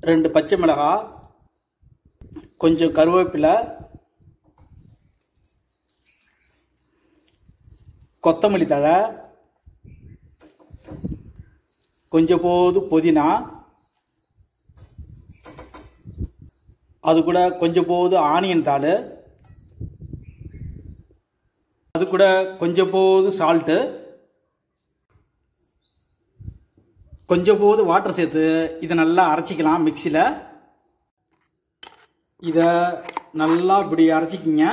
ரெண்டு பச்சை மிளகாய் கொஞ்சம் கருவேப்பிலை கொத்தமல்லி தழை கொஞ்சம் போது புதினா அது கூட கொஞ்சம் போது ஆனியன் தாள் அது கூட கொஞ்சம் போது சால்ட்டு கொஞ்சம் போது வாட்டர் சேர்த்து இதை நல்லா அரைச்சிக்கலாம் மிக்சியில் இதை நல்லா இப்படி அரைச்சிக்கிங்க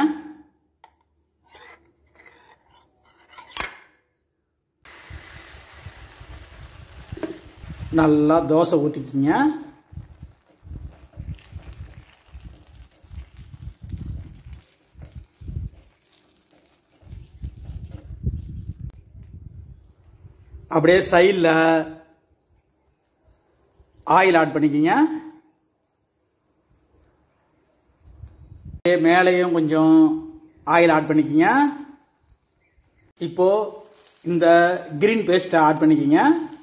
நல்லா தோசை ஊற்றிக்கிங்க அப்படியே சைடில் ஆயில் ஆட் பண்ணிக்கிங்க அப்படியே மேலேயும் கொஞ்சம் ஆயில் ஆட் பண்ணிக்கிங்க இப்போ இந்த கிரீன் பேஸ்ட்டை ஆட் பண்ணிக்கிங்க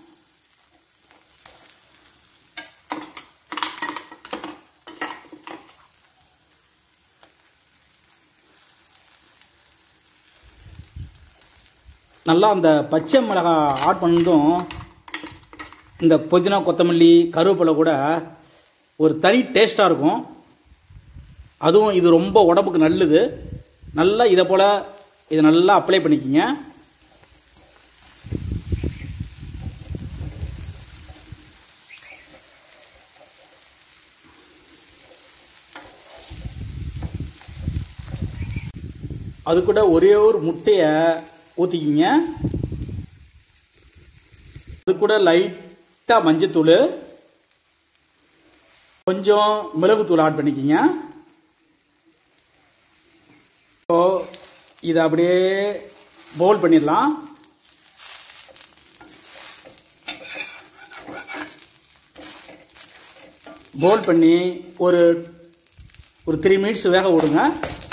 நல்லா அந்த பச்சை மிளகாய் ஆட் பண்ணதும் இந்த புதினா கொத்தமல்லி கருவேப்பிலை கூட ஒரு தனி டேஸ்ட்டாக இருக்கும் அதுவும் இது ரொம்ப உடம்புக்கு நல்லது நல்லா இதை போல் இதை நல்லா அப்ளை பண்ணிக்கிங்க அது கூட ஒரே ஒரு முட்டையை ஊற்றிக்கிங்க அது கூட லைட்டாக மஞ்சத்தூள் கொஞ்சம் மிளகுத்தூள் ஆட் பண்ணிக்கிங்க இப்போ இதை அப்படியே பவுல் பண்ணிடலாம் பவுல் பண்ணி ஒரு ஒரு த்ரீ மினிட்ஸ் வேக விடுங்க